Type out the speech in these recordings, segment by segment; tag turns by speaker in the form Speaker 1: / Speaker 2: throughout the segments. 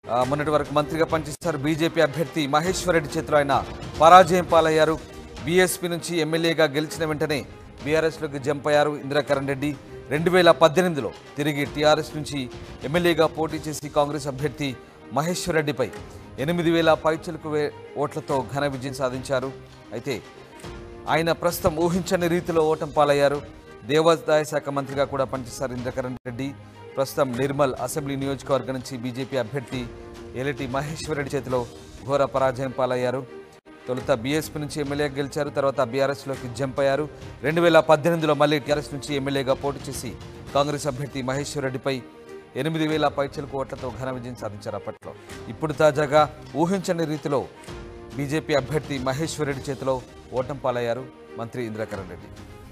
Speaker 1: ఆ, మొన్నటి వరకు మంత్రిగా పనిచేస్తారు బీజేపీ అభ్యర్థి మహేశ్వర్ రెడ్డి చేతిలో ఆయన పరాజయం పాలయ్యారు బీఎస్పీ నుంచి ఎమ్మెల్యేగా గెలిచిన వెంటనే బీఆర్ఎస్లోకి జంప్ అయ్యారు ఇందిరాకరణ్ రెడ్డి రెండు వేల పద్దెనిమిదిలో తిరిగి టీఆర్ఎస్ నుంచి ఎమ్మెల్యేగా పోటీ చేసి కాంగ్రెస్ అభ్యర్థి మహేశ్వర్ రెడ్డిపై ఎనిమిది వేల పైచలకు వే ఓట్లతో ఘన విజయం సాధించారు అయితే ఆయన ప్రస్తుతం ఊహించని రీతిలో ఓటం పాలయ్యారు దేవాదాయ శాఖ మంత్రిగా కూడా పనిచేస్తారు ఇంద్రకరణ్ రెడ్డి ప్రస్తుతం నిర్మల్ అసెంబ్లీ నియోజకవర్గం నుంచి బీజేపీ అభ్యర్థి ఎలిటి మహేశ్వర్ రెడ్డి చేతిలో ఘోర పరాజయం పాలయ్యారు తొలుత బీఎస్పీ నుంచి ఎమ్మెల్యేగా గెలిచారు తర్వాత బీఆర్ఎస్లోకి జంప్ అయ్యారు రెండు వేల పద్దెనిమిదిలో మళ్ళీ టీఆర్ఎస్ నుంచి ఎమ్మెల్యేగా పోటీ చేసి కాంగ్రెస్ అభ్యర్థి మహేశ్వర్ రెడ్డిపై ఎనిమిది వేల పైచలకు ఓట్లతో ఘన విజయం సాధించారు అప్పట్లో ఇప్పుడు తాజాగా ఊహించని రీతిలో బీజేపీ అభ్యర్థి మహేశ్వర్ రెడ్డి చేతిలో ఓటం పాలయ్యారు మంత్రి ఇంద్రకరణ్ రెడ్డి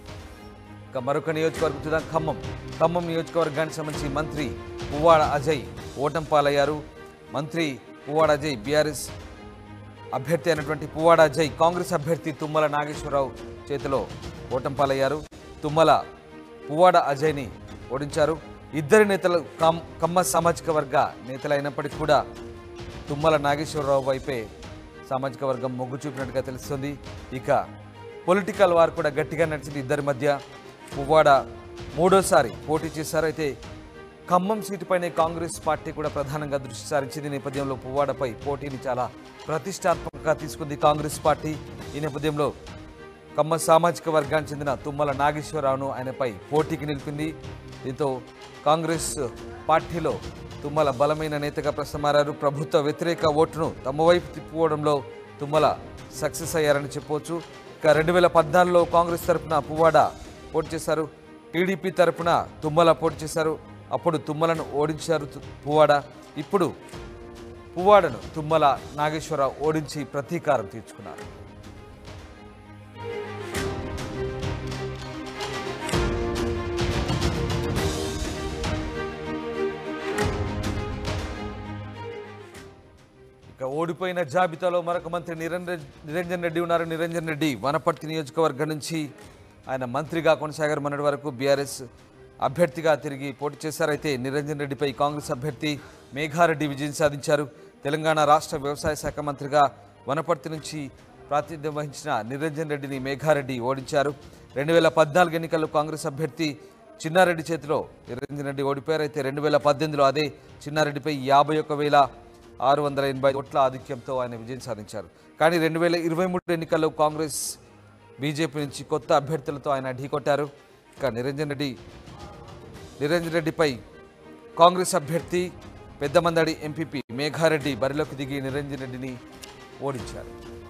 Speaker 1: ఇక మరొక నియోజకవర్గం చూద్దాం ఖమ్మం ఖమ్మం నియోజకవర్గానికి సంబంధించి మంత్రి పువ్వాడ అజయ్ ఓటం పాలయ్యారు మంత్రి పువ్వాడ అజయ్ బీఆర్ఎస్ అభ్యర్థి అయినటువంటి పువ్వాడ అజయ్ కాంగ్రెస్ అభ్యర్థి తుమ్మల నాగేశ్వరరావు చేతిలో ఓటం పాలయ్యారు తుమ్మల పువ్వాడ అజయ్ని ఓడించారు ఇద్దరు నేతలు కమ్ కమ్మ సామాజిక వర్గ నేతలైనప్పటికీ కూడా తుమ్మల నాగేశ్వరరావు వైపే సామాజిక వర్గం మొగ్గు చూపినట్టుగా తెలుస్తుంది ఇక పొలిటికల్ వార్ కూడా గట్టిగా నడిచింది ఇద్దరి మధ్య పువ్వాడ మూడోసారి పోటీ చేశారు అయితే ఖమ్మం సీటుపైనే కాంగ్రెస్ పార్టీ కూడా ప్రధానంగా దృష్టి సారించింది ఈ నేపథ్యంలో పువ్వాడపై పోటీని చాలా ప్రతిష్టాత్మకంగా తీసుకుంది కాంగ్రెస్ పార్టీ ఈ నేపథ్యంలో ఖమ్మం సామాజిక వర్గానికి చెందిన తుమ్మల నాగేశ్వరరావును ఆయనపై పోటీకి నిలిపింది దీంతో కాంగ్రెస్ పార్టీలో తుమ్మల బలమైన నేతగా ప్రస్తుతమారారు ప్రభుత్వ వ్యతిరేక ఓటును తమ వైపు తిప్పుకోవడంలో తుమ్మల సక్సెస్ అయ్యారని చెప్పవచ్చు ఇక రెండు వేల పద్నాలుగులో కాంగ్రెస్ తరపున పువ్వాడ పోటీ చేశారు టీడీపీ తరపున తుమ్మల పోటీ చేశారు అప్పుడు తుమ్మలను ఓడించారు తు- పువ్వాడ ఇప్పుడు పువ్వాడను తుమ్మల నాగేశ్వరరావు ఓడించి ప్రతీకారం తీర్చుకున్నారు ఇక ఓడిపోయిన జాబితాలో మరొక మంత్రి నిరంజన్ నిరంజన్ రెడ్డి ఉన్నారు నిరంజన్ రెడ్డి వనపర్తి నియోజకవర్గం నుంచి ఆయన మంత్రిగా కొనసాగారు మొన్నటి వరకు బీఆర్ఎస్ అభ్యర్థిగా తిరిగి పోటీ చేశారు అయితే నిరంజన్ రెడ్డిపై కాంగ్రెస్ అభ్యర్థి మేఘారెడ్డి విజయం సాధించారు తెలంగాణ రాష్ట్ర వ్యవసాయ శాఖ మంత్రిగా వనపర్తి నుంచి ప్రాతినిధ్యం వహించిన నిరంజన్ రెడ్డిని మేఘారెడ్డి ఓడించారు రెండు వేల పద్నాలుగు ఎన్నికల్లో కాంగ్రెస్ అభ్యర్థి చిన్నారెడ్డి చేతిలో నిరంజన్ రెడ్డి ఓడిపోయారు అయితే రెండు వేల పద్దెనిమిదిలో అదే చిన్నారెడ్డిపై యాభై ఒక్క వేల ఆరు వందల ఎనభై ఓట్ల ఆధిక్యంతో ఆయన విజయం సాధించారు కానీ రెండు వేల ఇరవై మూడు ఎన్నికల్లో కాంగ్రెస్ బీజేపీ నుంచి కొత్త అభ్యర్థులతో ఆయన ఢీకొట్టారు ఇక నిరంజన్ రెడ్డి నిరంజన్ రెడ్డిపై కాంగ్రెస్ అభ్యర్థి పెద్దమందడి ఎంపీపీ మేఘారెడ్డి బరిలోకి దిగి నిరంజన్ రెడ్డిని ఓడించారు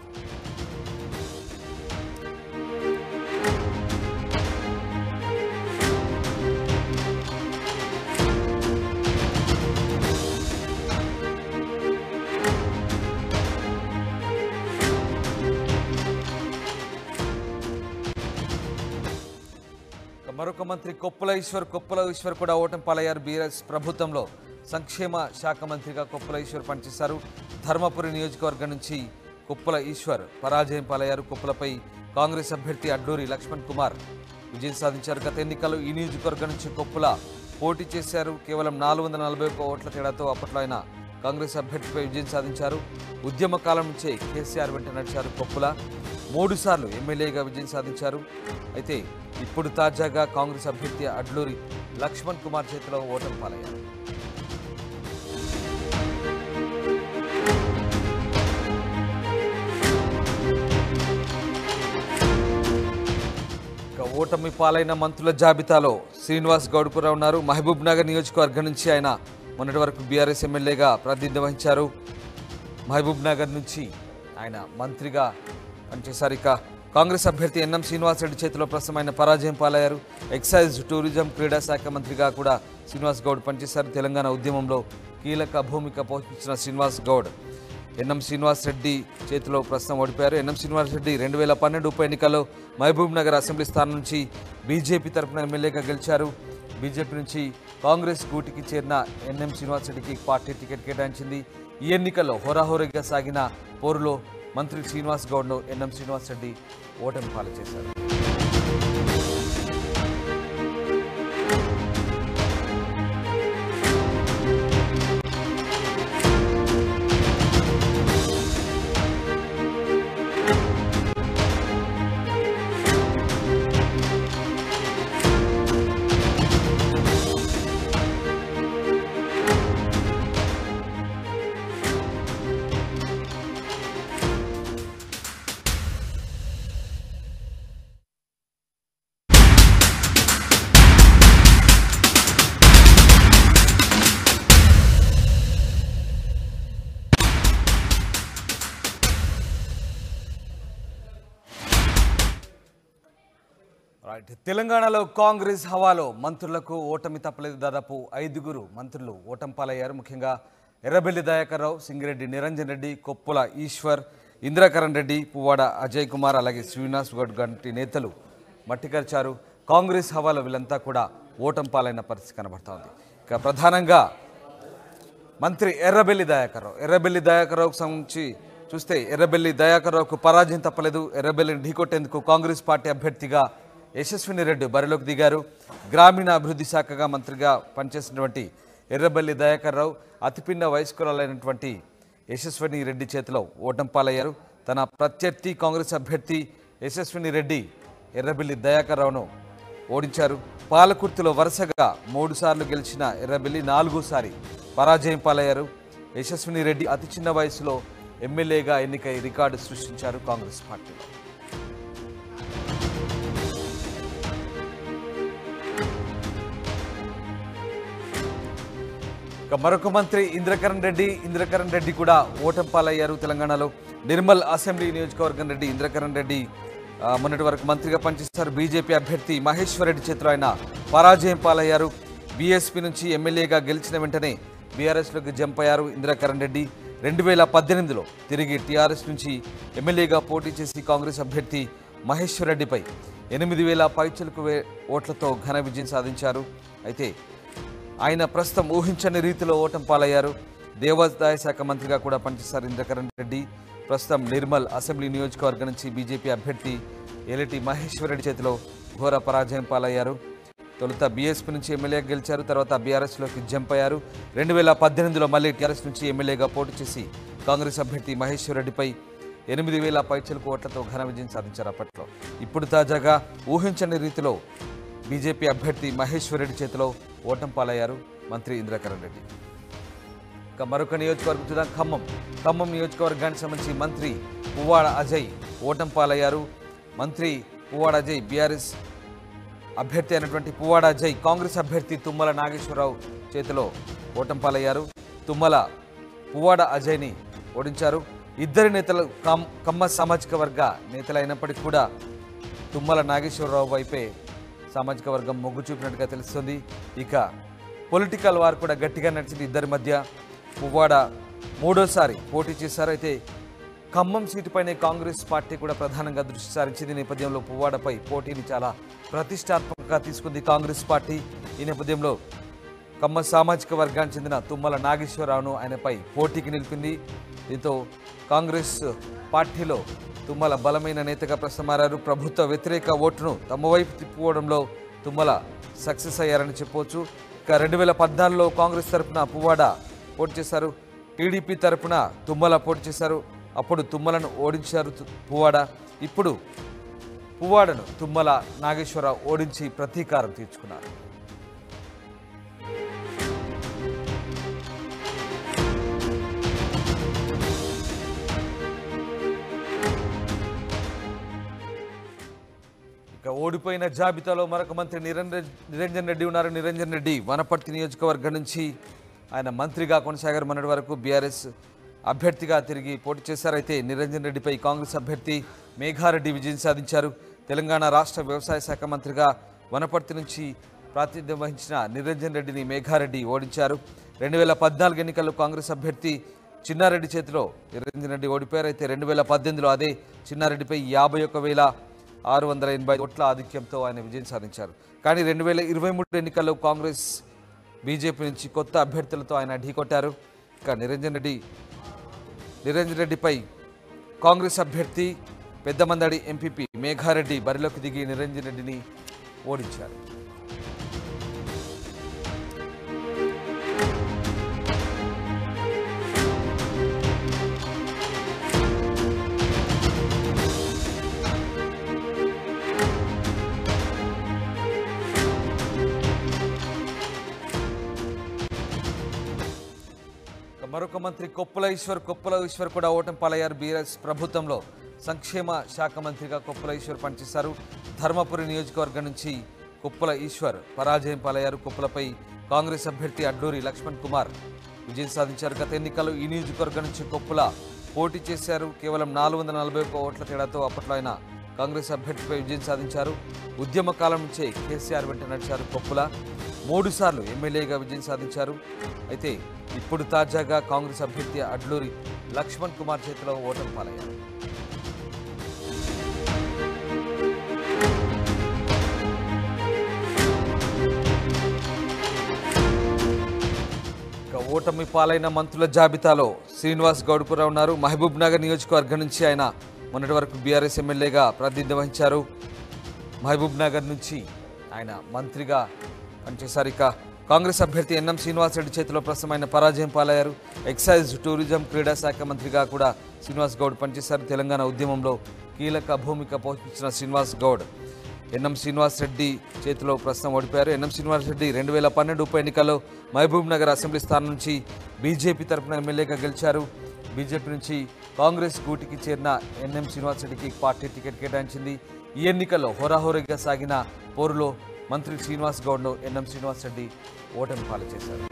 Speaker 1: ఇక మరొక మంత్రి కొప్పుల ఈశ్వర్ కొప్పుల ఈశ్వర్ కూడా ఓటమి పాలయ్యారు బీఆర్ఎస్ ప్రభుత్వంలో సంక్షేమ శాఖ మంత్రిగా కొప్పుల ఈశ్వర్ పనిచేశారు ధర్మపురి నియోజకవర్గం నుంచి కొప్పుల ఈశ్వర్ పరాజయం పాలయ్యారు కొప్పులపై కాంగ్రెస్ అభ్యర్థి అడ్డూరి లక్ష్మణ్ కుమార్ విజయం సాధించారు గత ఎన్నికల్లో ఈ నియోజకవర్గం నుంచి కొప్పుల పోటీ చేశారు కేవలం నాలుగు వందల నలభై ఒక్క ఓట్ల తేడాతో అప్పట్లో ఆయన కాంగ్రెస్ అభ్యర్థిపై విజయం సాధించారు ఉద్యమ కాలం నుంచే కేసీఆర్ వెంట నడిచారు కొప్పుల మూడు సార్లు ఎమ్మెల్యేగా విజయం సాధించారు అయితే ఇప్పుడు తాజాగా కాంగ్రెస్ అభ్యర్థి అడ్లూరి లక్ష్మణ్ కుమార్ చేతిలో ఓటమి పాలయ్యారు ఇక ఓటమి పాలైన మంత్రుల జాబితాలో శ్రీనివాస్ గౌడ్ కూడా ఉన్నారు మహబూబ్ నగర్ నియోజకవర్గం నుంచి ఆయన మొన్నటి వరకు బీఆర్ఎస్ ఎమ్మెల్యేగా ప్రాతినిధ్యం వహించారు మహబూబ్ నగర్ నుంచి ఆయన మంత్రిగా పనిచేశారు ఇక కాంగ్రెస్ అభ్యర్థి ఎన్ఎం శ్రీనివాసరెడ్డి చేతిలో ప్రస్తుతం ఆయన పరాజయం పాలయ్యారు ఎక్సైజ్ టూరిజం క్రీడా శాఖ మంత్రిగా కూడా శ్రీనివాస్ గౌడ్ పనిచేశారు తెలంగాణ ఉద్యమంలో కీలక భూమిక పోషించిన శ్రీనివాస్ గౌడ్ ఎన్ఎం శ్రీనివాస్ రెడ్డి చేతిలో ప్రస్తుతం ఓడిపోయారు ఎన్ఎం శ్రీనివాస్ రెడ్డి రెండు వేల పన్నెండు ఉప ఎన్నికల్లో మహబూబ్ నగర్ అసెంబ్లీ స్థానం నుంచి బీజేపీ తరఫున ఎమ్మెల్యేగా గెలిచారు బీజేపీ నుంచి కాంగ్రెస్ గూటికి చేరిన ఎన్ఎం శ్రీనివాస్ రెడ్డికి పార్టీ టికెట్ కేటాయించింది ఈ ఎన్నికల్లో హోరాహోరీగా సాగిన పోరులో మంత్రి శ్రీనివాస్ గౌడ్ను ఎన్ఎం శ్రీనివాస్ రెడ్డి ఓటమి పాలు చేశారు రైట్. తెలంగాణలో కాంగ్రెస్ హవాలో మంత్రులకు ఓటమి తప్పలేదు దాదాపు ఐదుగురు మంత్రులు ఓటమి పాలయ్యారు ముఖ్యంగా ఎర్రబెల్లి దయాకర్ రావు సింగిరెడ్డి నిరంజన్ రెడ్డి కొప్పుల ఈశ్వర్ ఇంద్రకరణ్ రెడ్డి పువ్వాడ అజయ్ కుమార్ అలాగే శ్రీనివాస్ గౌడ్ గంటి నేతలు మట్టికరిచారు కాంగ్రెస్ హవాలో వీళ్ళంతా కూడా ఓటమి పాలైన పరిస్థితి కనబడుతోంది ఇక ప్రధానంగా మంత్రి ఎర్రబెల్లి దయాకర్ రావు ఎర్రబెల్లి దయాకర్ రావుకు సంబంధించి చూస్తే ఎర్రబెల్లి దయాకర్ రావుకు పరాజయం తప్పలేదు ఎర్రబెల్లిని ఢీకొట్టేందుకు కాంగ్రెస్ పార్టీ అభ్యర్థిగా యశస్విని రెడ్డి బరిలోకి దిగారు గ్రామీణ అభివృద్ధి శాఖగా మంత్రిగా పనిచేసినటువంటి ఎర్రబెల్లి దయాకర్ రావు అతిపిన్న వయస్కురాలైనటువంటి యశస్విని రెడ్డి చేతిలో ఓటమి పాలయ్యారు తన ప్రత్యర్థి కాంగ్రెస్ అభ్యర్థి యశస్విని రెడ్డి ఎర్రబెల్లి దయాకర్ రావును ఓడించారు పాలకుర్తిలో వరుసగా మూడు సార్లు గెలిచిన ఎర్రబెల్లి నాలుగోసారి పరాజయం పాలయ్యారు యశస్విని రెడ్డి అతి చిన్న వయసులో ఎమ్మెల్యేగా ఎన్నికై రికార్డు సృష్టించారు కాంగ్రెస్ పార్టీలో ఇక మరొక మంత్రి ఇంద్రకరణ్ రెడ్డి ఇంద్రకరణ్ రెడ్డి కూడా ఓటమి పాలయ్యారు తెలంగాణలో నిర్మల్ అసెంబ్లీ నియోజకవర్గం రెడ్డి ఇంద్రకరణ్ రెడ్డి ఆ, మొన్నటి వరకు మంత్రిగా పనిచేస్తారు బీజేపీ అభ్యర్థి మహేశ్వర్ రెడ్డి చేతిలో ఆయన పరాజయం పాలయ్యారు బీఎస్పీ నుంచి ఎమ్మెల్యేగా గెలిచిన వెంటనే బీఆర్ఎస్లోకి జంప్ అయ్యారు ఇంద్రకరణ్ రెడ్డి రెండు వేల పద్దెనిమిదిలో తిరిగి టీఆర్ఎస్ నుంచి ఎమ్మెల్యేగా పోటీ చేసి కాంగ్రెస్ అభ్యర్థి మహేశ్వర్ రెడ్డిపై ఎనిమిది వేల పైచలకు వే ఓట్లతో ఘన విజయం సాధించారు అయితే ఆయన ప్రస్తుతం ఊహించని రీతిలో ఓటమి పాలయ్యారు దేవాదాయ శాఖ మంత్రిగా కూడా పనిచేస్తారు ఇంద్రకరణ్ రెడ్డి ప్రస్తుతం నిర్మల్ అసెంబ్లీ నియోజకవర్గం నుంచి బీజేపీ అభ్యర్థి ఎలిటి మహేశ్వర్ రెడ్డి చేతిలో ఘోర పరాజయం పాలయ్యారు తొలుత బీఎస్పీ నుంచి ఎమ్మెల్యేగా గెలిచారు తర్వాత బీఆర్ఎస్లోకి జంప్ అయ్యారు రెండు వేల పద్దెనిమిదిలో మళ్ళీ టీఆర్ఎస్ నుంచి ఎమ్మెల్యేగా పోటీ చేసి కాంగ్రెస్ అభ్యర్థి మహేశ్వర్ రెడ్డిపై ఎనిమిది వేల పైచలకు ఓట్లతో ఘన విజయం సాధించారు అప్పట్లో ఇప్పుడు తాజాగా ఊహించని రీతిలో బీజేపీ అభ్యర్థి మహేశ్వర్ రెడ్డి చేతిలో ఓటం పాలయ్యారు మంత్రి ఇంద్రకరణ్ రెడ్డి ఇక మరొక నియోజకవర్గం చూద్దాం ఖమ్మం ఖమ్మం నియోజకవర్గానికి సంబంధించి మంత్రి పువ్వాడ అజయ్ ఓటం పాలయ్యారు మంత్రి పువ్వాడ అజయ్ బీఆర్ఎస్ అభ్యర్థి అయినటువంటి పువ్వాడ అజయ్ కాంగ్రెస్ అభ్యర్థి తుమ్మల నాగేశ్వరరావు చేతిలో ఓటం పాలయ్యారు తుమ్మల పువ్వాడ అజయ్ని ఓడించారు ఇద్దరు నేతలు కమ్- కమ్మ సామాజిక వర్గ నేతలైనప్పటికీ కూడా తుమ్మల నాగేశ్వరరావు వైపే సామాజిక వర్గం మొగ్గు చూపినట్టుగా తెలుస్తుంది ఇక పొలిటికల్ వార్ కూడా గట్టిగా నడిచింది ఇద్దరి మధ్య పువ్వాడ మూడోసారి పోటీ చేశారు అయితే ఖమ్మం సీటుపైనే కాంగ్రెస్ పార్టీ కూడా ప్రధానంగా దృష్టి సారించింది ఈ నేపథ్యంలో పువ్వాడపై పోటీని చాలా ప్రతిష్టాత్మకంగా తీసుకుంది కాంగ్రెస్ పార్టీ ఈ నేపథ్యంలో ఖమ్మం సామాజిక వర్గానికి చెందిన తుమ్మల నాగేశ్వరరావును ఆయనపై పోటీకి నిలిపింది దీంతో కాంగ్రెస్ పార్టీలో తుమ్మల బలమైన నేతగా ప్రస్తుతమారారు ప్రభుత్వ వ్యతిరేక ఓటును తమ వైపు తిప్పుకోవడంలో తుమ్మల సక్సెస్ అయ్యారని చెప్పవచ్చు ఇక రెండు వేల పద్నాలుగులో కాంగ్రెస్ తరపున పువ్వాడ పోటీ చేశారు టీడీపీ తరపున తుమ్మల పోటీ చేశారు అప్పుడు తుమ్మలను ఓడించారు తు- పువ్వాడ ఇప్పుడు పువ్వాడను తుమ్మల నాగేశ్వరరావు ఓడించి ప్రతీకారం తీర్చుకున్నారు ఇక ఓడిపోయిన జాబితాలో మరొక మంత్రి నిరంజన్ నిరంజన్ రెడ్డి ఉన్నారు నిరంజన్ రెడ్డి వనపర్తి నియోజకవర్గం నుంచి ఆయన మంత్రిగా కొనసాగారు మొన్నటి వరకు బీఆర్ఎస్ అభ్యర్థిగా తిరిగి పోటీ చేశారు అయితే నిరంజన్ రెడ్డిపై కాంగ్రెస్ అభ్యర్థి మేఘారెడ్డి విజయం సాధించారు తెలంగాణ రాష్ట్ర వ్యవసాయ శాఖ మంత్రిగా వనపర్తి నుంచి ప్రాతినిధ్యం వహించిన నిరంజన్ రెడ్డిని మేఘారెడ్డి ఓడించారు రెండు వేల పద్నాలుగు ఎన్నికల్లో కాంగ్రెస్ అభ్యర్థి చిన్నారెడ్డి చేతిలో నిరంజన్ రెడ్డి ఓడిపోయారు అయితే రెండు వేల పద్దెనిమిదిలో అదే చిన్నారెడ్డిపై యాభై ఒక్క వేల ఆరు వందల ఎనభై ఓట్ల ఆధిక్యంతో ఆయన విజయం సాధించారు కానీ రెండు వేల ఇరవై మూడు ఎన్నికల్లో కాంగ్రెస్ బీజేపీ నుంచి కొత్త అభ్యర్థులతో ఆయన ఢీకొట్టారు ఇక నిరంజన్ రెడ్డి నిరంజన్ రెడ్డిపై కాంగ్రెస్ అభ్యర్థి పెద్దమందడి ఎంపీపీ మేఘారెడ్డి బరిలోకి దిగి నిరంజన్ రెడ్డిని ఓడించారు ఇక మరొక మంత్రి కొప్పుల ఈశ్వర్ కొప్పుల ఈశ్వర్ కూడా ఓటమి పాలయ్యారు బీఆర్ఎస్ ప్రభుత్వంలో సంక్షేమ శాఖ మంత్రిగా కొప్పుల ఈశ్వర్ పనిచేశారు ధర్మపురి నియోజకవర్గం నుంచి కొప్పుల ఈశ్వర్ పరాజయం పాలయ్యారు కొప్పులపై కాంగ్రెస్ అభ్యర్థి అడ్డూరి లక్ష్మణ్ కుమార్ విజయం సాధించారు గత ఎన్నికల్లో ఈ నియోజకవర్గం నుంచి కొప్పుల పోటీ చేశారు కేవలం నాలుగు వందల నలభై ఒక్క ఓట్ల తేడాతో అప్పట్లో ఆయన కాంగ్రెస్ అభ్యర్థిపై విజయం సాధించారు ఉద్యమ కాలం నుంచే కేసీఆర్ వెంట నడిచారు కొప్పుల మూడు సార్లు ఎమ్మెల్యేగా విజయం సాధించారు అయితే ఇప్పుడు తాజాగా కాంగ్రెస్ అభ్యర్థి అడ్లూరి లక్ష్మణ్ కుమార్ చేతిలో ఓటమి పాలయ్యారు ఇక ఓటమి పాలైన మంత్రుల జాబితాలో శ్రీనివాస్ గౌడ్ కూడా ఉన్నారు మహబూబ్ నగర్ నియోజకవర్గం నుంచి ఆయన మొన్నటి వరకు బీఆర్ఎస్ ఎమ్మెల్యేగా ప్రాతినిధ్యం వహించారు మహబూబ్ నగర్ నుంచి ఆయన మంత్రిగా పనిచేశారు ఇక కాంగ్రెస్ అభ్యర్థి ఎన్ఎం శ్రీనివాసరెడ్డి చేతిలో ప్రస్తుతం ఆయన పరాజయం పాలయ్యారు ఎక్సైజ్ టూరిజం క్రీడా శాఖ మంత్రిగా కూడా శ్రీనివాస్ గౌడ్ పనిచేశారు తెలంగాణ ఉద్యమంలో కీలక భూమిక పోషించిన శ్రీనివాస్ గౌడ్ ఎన్ఎం శ్రీనివాస్ రెడ్డి చేతిలో ప్రస్తుతం ఓడిపోయారు ఎన్ఎం శ్రీనివాస్ రెడ్డి రెండు వేల పన్నెండు ఉప ఎన్నికల్లో మహబూబ్ నగర్ అసెంబ్లీ స్థానం నుంచి బీజేపీ తరపున ఎమ్మెల్యేగా గెలిచారు బీజేపీ నుంచి కాంగ్రెస్ గూటికి చేరిన ఎన్ఎం శ్రీనివాస్ రెడ్డికి పార్టీ టికెట్ కేటాయించింది ఈ ఎన్నికల్లో హోరాహోరీగా సాగిన పోరులో మంత్రి శ్రీనివాస్ గౌడ్ను ఎన్ఎం శ్రీనివాస్ రెడ్డి ఓటమి పాలు చేశారు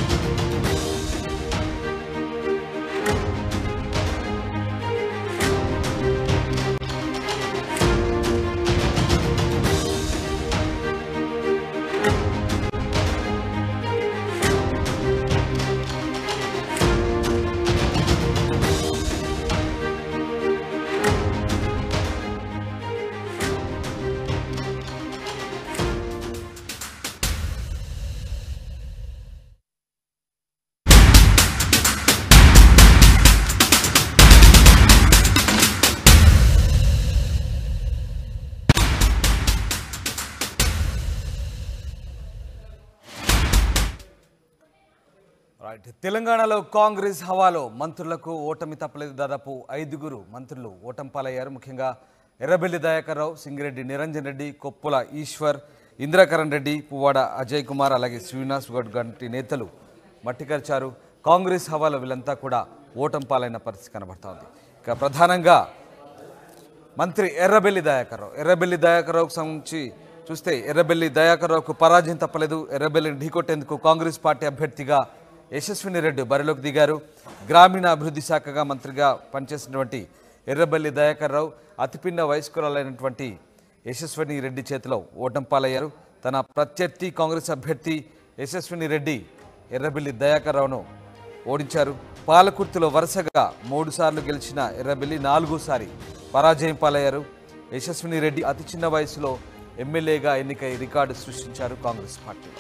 Speaker 1: రైట్ తెలంగాణలో కాంగ్రెస్ హవాలో మంత్రులకు ఓటమి తప్పలేదు దాదాపు ఐదుగురు మంత్రులు ఓటమి పాలయ్యారు ముఖ్యంగా ఎర్రబెల్లి దయాకర్ రావు సింగిరెడ్డి నిరంజన్ రెడ్డి కొప్పుల ఈశ్వర్ ఇంద్రకరణ్ రెడ్డి పువ్వాడ అజయ్ కుమార్ అలాగే శ్రీనివాస్ గౌడ్ వంటి నేతలు మట్టికరిచారు కాంగ్రెస్ హవాలో వీళ్ళంతా కూడా ఓటమి పాలైన పరిస్థితి కనబడతా ఉంది ఇక ప్రధానంగా మంత్రి ఎర్రబెల్లి దయాకర్ రావు ఎర్రబెల్లి దయాకర్ రావుకు సంబంధించి చూస్తే ఎర్రబెల్లి దయాకర్ రావుకు పరాజయం తప్పలేదు ఎర్రబెల్లిని ఢీకొట్టేందుకు కాంగ్రెస్ పార్టీ అభ్యర్థిగా యశస్విని రెడ్డి బరిలోకి దిగారు గ్రామీణ అభివృద్ధి శాఖగా మంత్రిగా పనిచేసినటువంటి ఎర్రబెల్లి దయాకర్ రావు అతిపిన్న వయస్కురాలైనటువంటి యశస్విని రెడ్డి చేతిలో ఓటం పాలయ్యారు తన ప్రత్యర్థి కాంగ్రెస్ అభ్యర్థి యశస్విని రెడ్డి ఎర్రబెల్లి దయాకర్ రావును ఓడించారు పాలకుర్తిలో వరుసగా మూడు సార్లు గెలిచిన ఎర్రబెల్లి నాలుగోసారి పరాజయం పాలయ్యారు యశస్విని రెడ్డి అతి చిన్న వయసులో ఎమ్మెల్యేగా ఎన్నికై రికార్డు సృష్టించారు కాంగ్రెస్ పార్టీలో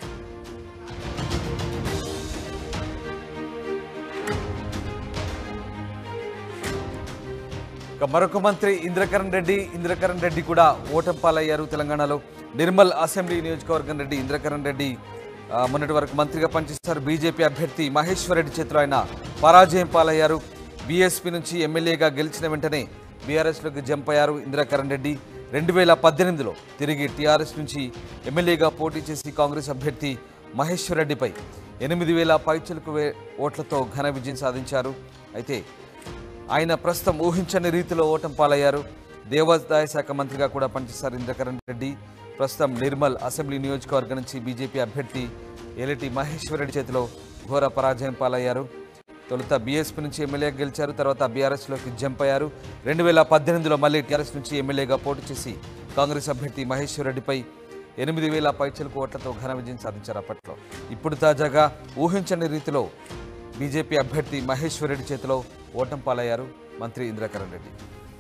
Speaker 1: ఇక మరొక మంత్రి ఇంద్రకరణ్ రెడ్డి ఇంద్రకరణ్ రెడ్డి కూడా ఓటమి పాలయ్యారు తెలంగాణలో నిర్మల్ అసెంబ్లీ నియోజకవర్గం రెడ్డి ఇంద్రకరణ్ రెడ్డి ఆ, మొన్నటి వరకు మంత్రిగా పనిచేస్తారు బీజేపీ అభ్యర్థి మహేశ్వర్ రెడ్డి చేతిలో ఆయన పరాజయం పాలయ్యారు బీఎస్పీ నుంచి ఎమ్మెల్యేగా గెలిచిన వెంటనే బీఆర్ఎస్లోకి జంప్ అయ్యారు ఇంద్రకరణ్ రెడ్డి రెండు వేల పద్దెనిమిదిలో తిరిగి టీఆర్ఎస్ నుంచి ఎమ్మెల్యేగా పోటీ చేసి కాంగ్రెస్ అభ్యర్థి మహేశ్వర్ రెడ్డిపై ఎనిమిది వేల పైచులకు వే ఓట్లతో ఘన విజయం సాధించారు అయితే ఆయన ప్రస్తుతం ఊహించని రీతిలో ఓటం పాలయ్యారు దేవాదాయ శాఖ మంత్రిగా కూడా పనిచేశారు ఇంద్రకరణ్ రెడ్డి ప్రస్తుతం నిర్మల్ అసెంబ్లీ నియోజకవర్గం నుంచి బీజేపీ అభ్యర్థి ఎలిటి మహేశ్వర్ రెడ్డి చేతిలో ఘోర పరాజయం పాలయ్యారు తొలుత బీఎస్పీ నుంచి ఎమ్మెల్యేగా గెలిచారు తర్వాత బీఆర్ఎస్లోకి జంప్ అయ్యారు రెండు వేల పద్దెనిమిదిలో మళ్ళీ టీఆర్ఎస్ నుంచి ఎమ్మెల్యేగా పోటీ చేసి కాంగ్రెస్ అభ్యర్థి మహేశ్వర్ రెడ్డిపై ఎనిమిది వేల పైచలకు ఓట్లతో ఘన విజయం సాధించారు అప్పట్లో ఇప్పుడు తాజాగా ఊహించని రీతిలో బీజేపీ అభ్యర్థి మహేశ్వర్ రెడ్డి చేతిలో ఓటం పాలయ్యారు మంత్రి ఇంద్రకరణ్ రెడ్డి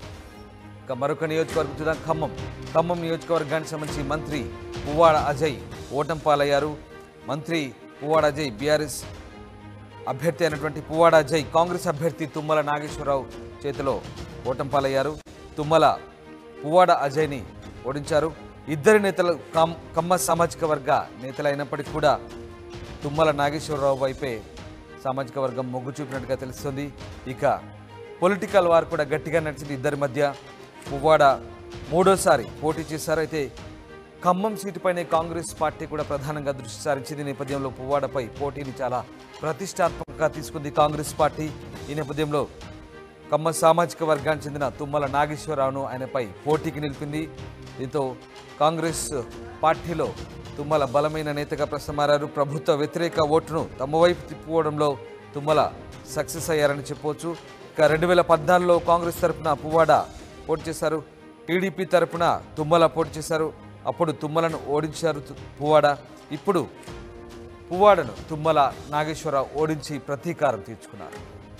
Speaker 1: ఇక మరొక నియోజకవర్గం చూద్దాం ఖమ్మం ఖమ్మం నియోజకవర్గానికి సంబంధించి మంత్రి పువ్వాడ అజయ్ ఓటం పాలయ్యారు మంత్రి పువ్వాడ అజయ్ బీఆర్ఎస్ అభ్యర్థి అయినటువంటి పువ్వాడ అజయ్ కాంగ్రెస్ అభ్యర్థి తుమ్మల నాగేశ్వరరావు చేతిలో ఓటం పాలయ్యారు తుమ్మల పువ్వాడ అజయ్ని ఓడించారు ఇద్దరు నేతలు కమ్ కమ్మ సామాజిక వర్గ నేతలైనప్పటికీ కూడా తుమ్మల నాగేశ్వరరావు వైపే సామాజిక వర్గం మొగ్గు చూపినట్టుగా తెలుస్తుంది ఇక పొలిటికల్ వార్ కూడా గట్టిగా నడిచింది ఇద్దరి మధ్య పువ్వాడ మూడోసారి పోటీ చేశారు అయితే ఖమ్మం సీటుపైనే కాంగ్రెస్ పార్టీ కూడా ప్రధానంగా దృష్టి సారించింది ఈ నేపథ్యంలో పువ్వాడపై పోటీని చాలా ప్రతిష్టాత్మకంగా తీసుకుంది కాంగ్రెస్ పార్టీ ఈ నేపథ్యంలో ఖమ్మం సామాజిక వర్గానికి చెందిన తుమ్మల నాగేశ్వరరావును ఆయనపై పోటీకి నిలిపింది దీంతో కాంగ్రెస్ పార్టీలో తుమ్మల బలమైన నేతగా ప్రస్తుతం మారారు ప్రభుత్వ వ్యతిరేక ఓటును తమ వైపు తిప్పుకోవడంలో తుమ్మల సక్సెస్ అయ్యారని చెప్పవచ్చు ఇక రెండు వేల పద్నాలుగులో కాంగ్రెస్ తరఫున పువ్వాడ పోటీ చేశారు టీడీపీ తరపున తుమ్మల పోటీ చేశారు అప్పుడు తుమ్మలను ఓడించారు తు- పువ్వాడ ఇప్పుడు పువ్వాడను తుమ్మల నాగేశ్వరరావు ఓడించి ప్రతీకారం తీర్చుకున్నారు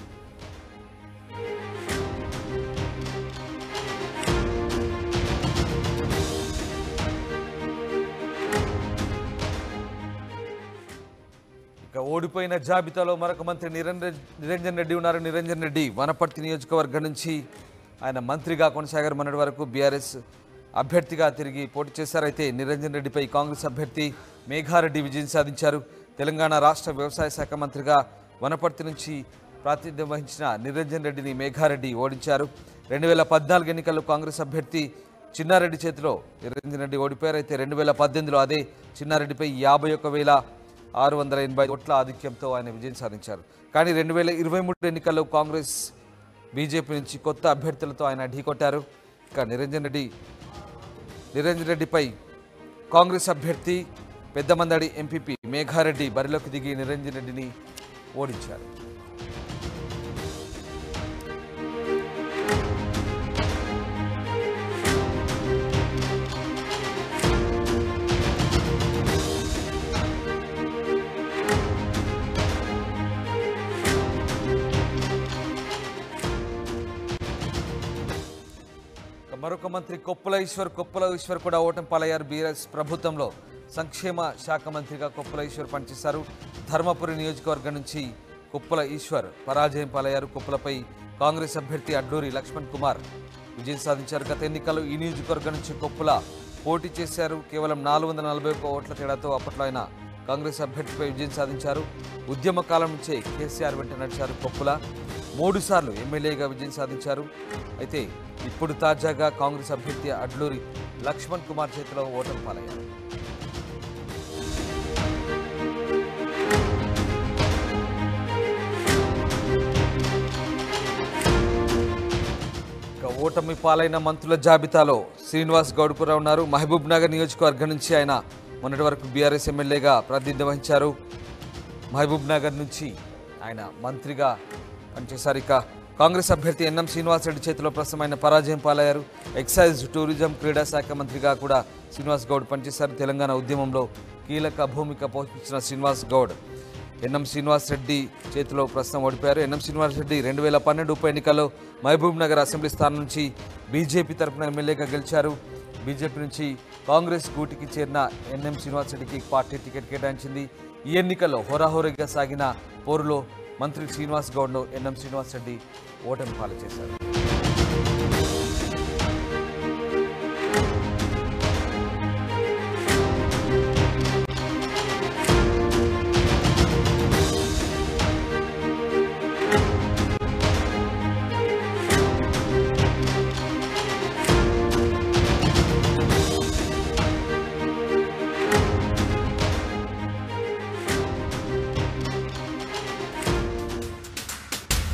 Speaker 1: ఇక ఓడిపోయిన జాబితాలో మరొక మంత్రి నిరంజన్ నిరంజన్ రెడ్డి ఉన్నారు నిరంజన్ రెడ్డి వనపర్తి నియోజకవర్గం నుంచి ఆయన మంత్రిగా కొనసాగారు మొన్నటి వరకు బీఆర్ఎస్ అభ్యర్థిగా తిరిగి పోటీ చేశారు అయితే నిరంజన్ రెడ్డిపై కాంగ్రెస్ అభ్యర్థి మేఘారెడ్డి విజయం సాధించారు తెలంగాణ రాష్ట్ర వ్యవసాయ శాఖ మంత్రిగా వనపర్తి నుంచి ప్రాతినిధ్యం వహించిన నిరంజన్ రెడ్డిని మేఘారెడ్డి ఓడించారు రెండు వేల పద్నాలుగు ఎన్నికల్లో కాంగ్రెస్ అభ్యర్థి చిన్నారెడ్డి చేతిలో నిరంజన్ రెడ్డి ఓడిపోయారు అయితే రెండు వేల పద్దెనిమిదిలో అదే చిన్నారెడ్డిపై యాభై ఒక్క వేల ఆరు వందల ఎనభై ఓట్ల ఆధిక్యంతో ఆయన విజయం సాధించారు కానీ రెండు వేల ఇరవై మూడు ఎన్నికల్లో కాంగ్రెస్ బీజేపీ నుంచి కొత్త అభ్యర్థులతో ఆయన ఢీకొట్టారు ఇక నిరంజన్ రెడ్డి నిరంజన్ రెడ్డిపై కాంగ్రెస్ అభ్యర్థి పెద్దమందడి ఎంపీపీ మేఘారెడ్డి బరిలోకి దిగి నిరంజన్ రెడ్డిని ఓడించారు ఇక మరొక మంత్రి కొప్పుల ఈశ్వర్ కొప్పుల ఈశ్వర్ కూడా ఓటమి పాలయ్యారు బీఆర్ఎస్ ప్రభుత్వంలో సంక్షేమ శాఖ మంత్రిగా కొప్పుల ఈశ్వర్ పనిచేశారు ధర్మపురి నియోజకవర్గం నుంచి కొప్పుల ఈశ్వర్ పరాజయం పాలయ్యారు కొప్పులపై కాంగ్రెస్ అభ్యర్థి అడ్డూరి లక్ష్మణ్ కుమార్ విజయం సాధించారు గత ఎన్నికల్లో ఈ నియోజకవర్గం నుంచి కొప్పుల పోటీ చేశారు కేవలం నాలుగు వందల నలభై ఒక్క ఓట్ల తేడాతో అప్పట్లో ఆయన కాంగ్రెస్ అభ్యర్థిపై విజయం సాధించారు ఉద్యమ కాలం నుంచే కేసీఆర్ వెంట నడిచారు కొప్పుల మూడు సార్లు ఎమ్మెల్యేగా విజయం సాధించారు అయితే ఇప్పుడు తాజాగా కాంగ్రెస్ అభ్యర్థి అడ్లూరి లక్ష్మణ్ కుమార్ చేతిలో ఓటమి పాలయ్యారు ఇక ఓటమి పాలైన మంత్రుల జాబితాలో శ్రీనివాస్ గౌడ్ కూడా ఉన్నారు మహబూబ్ నగర్ నియోజకవర్గం నుంచి ఆయన మొన్నటి వరకు బీఆర్ఎస్ ఎమ్మెల్యేగా ప్రాతినిధ్యం వహించారు మహబూబ్ నగర్ నుంచి ఆయన మంత్రిగా పనిచేశారు ఇక కాంగ్రెస్ అభ్యర్థి ఎన్ఎం శ్రీనివాసరెడ్డి చేతిలో ప్రస్తుతం ఆయన పరాజయం పాలయ్యారు ఎక్సైజ్ టూరిజం క్రీడా శాఖ మంత్రిగా కూడా శ్రీనివాస్ గౌడ్ పనిచేశారు తెలంగాణ ఉద్యమంలో కీలక భూమిక పోషించిన శ్రీనివాస్ గౌడ్ ఎన్ఎం శ్రీనివాస్ రెడ్డి చేతిలో ప్రస్తుతం ఓడిపోయారు ఎన్ఎం శ్రీనివాస్ రెడ్డి రెండు వేల పన్నెండు ఉప ఎన్నికల్లో మహబూబ్ నగర్ అసెంబ్లీ స్థానం నుంచి బీజేపీ తరఫున ఎమ్మెల్యేగా గెలిచారు బీజేపీ నుంచి కాంగ్రెస్ గూటికి చేరిన ఎన్ఎం శ్రీనివాస్ రెడ్డికి పార్టీ టికెట్ కేటాయించింది ఈ ఎన్నికల్లో హోరాహోరీగా సాగిన పోరులో మంత్రి శ్రీనివాస్ గౌడ్ను ఎన్ఎం శ్రీనివాస్ రెడ్డి ఓటమి పాలు చేశారు